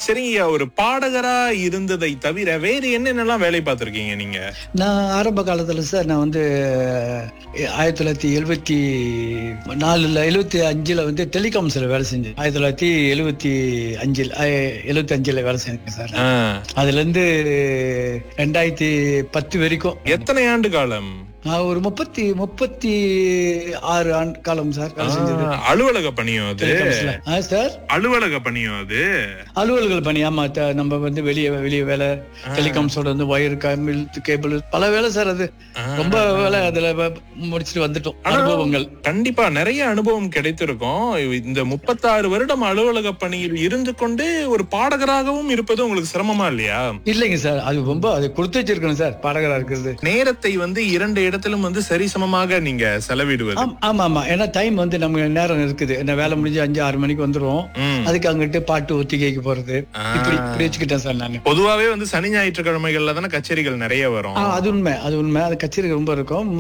சரிங்க ஒரு பாடகரா இருந்ததை தவிர வேறு என்னென்னலாம் வேலை பார்த்திருக்கீங்க நீங்க நான் ஆரம்ப காலத்துல சார் நான் வந்து அஹ், ஆயிரத்தி தொள்ளாயிரத்தி எழுபத்தி நாலுல எழுபத்தி அஞ்சுல வந்து டெலிகாம்ஸ்ல வேலை செஞ்சேன் ஆயிரத்தி தொள்ளாயிரத்தி எழுபத்தி அஞ்சில் எழுபத்தி அஞ்சுல வேலை செஞ்சேன் சார் ஆ, அதுல இருந்து ரெண்டாயிரத்தி பத்து வரைக்கும் எத்தனை ஆண்டு காலம் நான் ஒரு முப்பத்தி முப்பத்தி ஆறு ஆண்டு காலம் சார் வேலை செஞ்சது ஆ, அலுவலக பணியும் அது டெலிகாம்ஸ்ல ஆ சார் அலுவலக பணியும் அது அலுவல்கள் பணி ஆமா த- நம்ம வந்து வெளியே வெளியே வேலை டெலிகாம்ஸோட வந்து ஒயர் கம்பிள் கேபிள் பல வேலை சார் அது ஆ. ரொம்ப வேலை அதுல வ- முடிச்சிட்டு வந்துட்டோம் அனுபவங்கள் கண்டிப்பா நிறைய அனுபவம் கிடைத்திருக்கும் இந்த முப்பத்தாறு வருடம் அலுவலக பணியில் இருந்து கொண்டு ஒரு பாடகராகவும் இருப்பது உங்களுக்கு சிரமமா இல்லையா இல்லைங்க சார் அது ரொம்ப அது கொடுத்து வச்சிருக்கணும் சார் பாடகரா இருக்கிறது நேரத்தை வந்து இரண்டு இடத்திலும் வந்து சரிசமமாக நீங்க செலவிடுவது ஆம், ஆமா ஆமா ஏன்னா டைம் வந்து நமக்கு நேரம் இருக்குது என்ன வேலை முடிஞ்சு அஞ்சு ஆறு மணிக்கு வந்துரும் ம். அதுக்கு அங்கிட்டு பாட்டு ஒத்திகைக்கு போறது ஆ. இப்படி இப்படி வச்சுக்கிட்டேன் சார் நான் பொதுவாவே வந்து சனி ஞாயிற்றுக்கிழமைகள்ல தானே கச்சேரிகள் நிறைய வரும் அது உண்மை அது உண்மை அது கச்சேரி ரொம்ப இருக்கும்